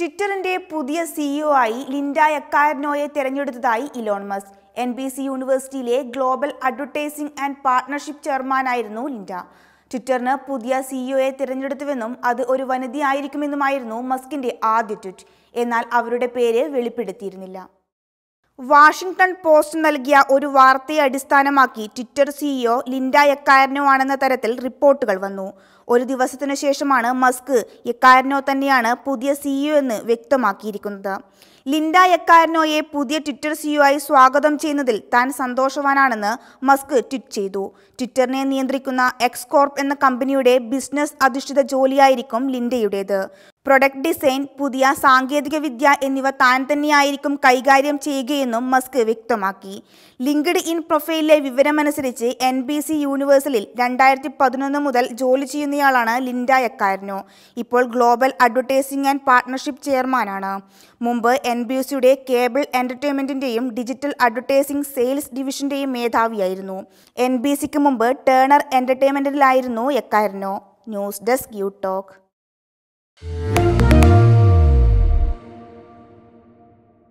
ട്വിറ്ററിന്റെ പുതിയ സിഇഒ ആയി ലിൻഡ എക്കാരനോയെ തെരഞ്ഞെടുത്തതായി Elon Musk N B C യൂണിവേഴ്സിറ്റിയിലെ ഗ്ലോബൽ അഡ്വർടൈസിംഗ് ആൻഡ് പാർട്ണർഷിപ്പ് ചെയർമാനായിരുന്നു ലിൻഡ ട്വിറ്ററിന് പുതിയ സിഇഒയെ തിരഞ്ഞെടുത്തുവെന്നും അത് ഒരു വനിതയായിരിക്കുമെന്നുമായിരുന്നു മസ്കിന്റെ ആദ്യ ട്വീറ്റ് എന്നാൽ അവരുടെ പേര് വെളിപ്പെടുത്തിയിരുന്നില്ല വാഷിംഗ്ടൺ പോസ്റ്റ് നൽകിയ ഒരു വാർത്തയെ അടിസ്ഥാനമാക്കി ട്വിറ്റർ സിഇഒ ലിൻഡ എക്കാരനോ ആണെന്ന തരത്തിൽ റിപ്പോർട്ടുകൾ വന്നു ഒരു ദിവസത്തിനു ശേഷമാണ് മസ്ക് എക്കാരനോ തന്നെയാണ് പുതിയ സിഇഒ എന്ന് വ്യക്തമാക്കിയിരിക്കുന്നത് ലിൻഡ എക്കാരനോയെ പുതിയ ട്വിറ്റർ സിഇഒ ആയി സ്വാഗതം ചെയ്യുന്നതിൽ താൻ സന്തോഷവാനാണെന്ന് മസ്ക് ട്വീറ്റ് ചെയ്തു ട്വിറ്ററിനെ നിയന്ത്രിക്കുന്ന എക്സ് കോർപ്പ് എന്ന കമ്പനിയുടെ ബിസിനസ് അധിഷ്ഠിത ജോലിയായിരിക്കും ലിൻഡയുടേത് പ്രൊഡക്റ്റ് ഡിസൈൻ പുതിയ സാങ്കേതിക വിദ്യ എന്നിവ താൻ തന്നെയായിരിക്കും കൈകാര്യം ചെയ്യുകയെന്നും മസ്ക് വ്യക്തമാക്കി ലിങ്ക്ഡ് ഇൻ പ്രൊഫൈലിലെ വിവരമനുസരിച്ച് എൻ ബി സി യൂണിവേഴ്സലിൽ രണ്ടായിരത്തി പതിനൊന്ന് മുതൽ ജോലി ചെയ്യുന്നയാളാണ് ലിൻഡ എക്കാരനോ ഇപ്പോൾ ഗ്ലോബൽ അഡ്വർടൈസിംഗ് ആൻഡ് പാർട്ണർഷിപ്പ് ചെയർമാനാണ് മുമ്പ് എൻ ബി സിയുടെ കേബിൾ എന്റർടൈൻമെന്റിന്റെയും ഡിജിറ്റൽ അഡ്വർടൈസിംഗ് സെയിൽസ് ഡിവിഷന്റെയും മേധാവിയായിരുന്നു എൻ ബി സിക്ക് മുമ്പ് ടേണർ എന്റർടൈൻമെന്റിലായിരുന്നു എക്കാരനോ ന്യൂസ് ഡെസ്ക് യു ടോക്ക്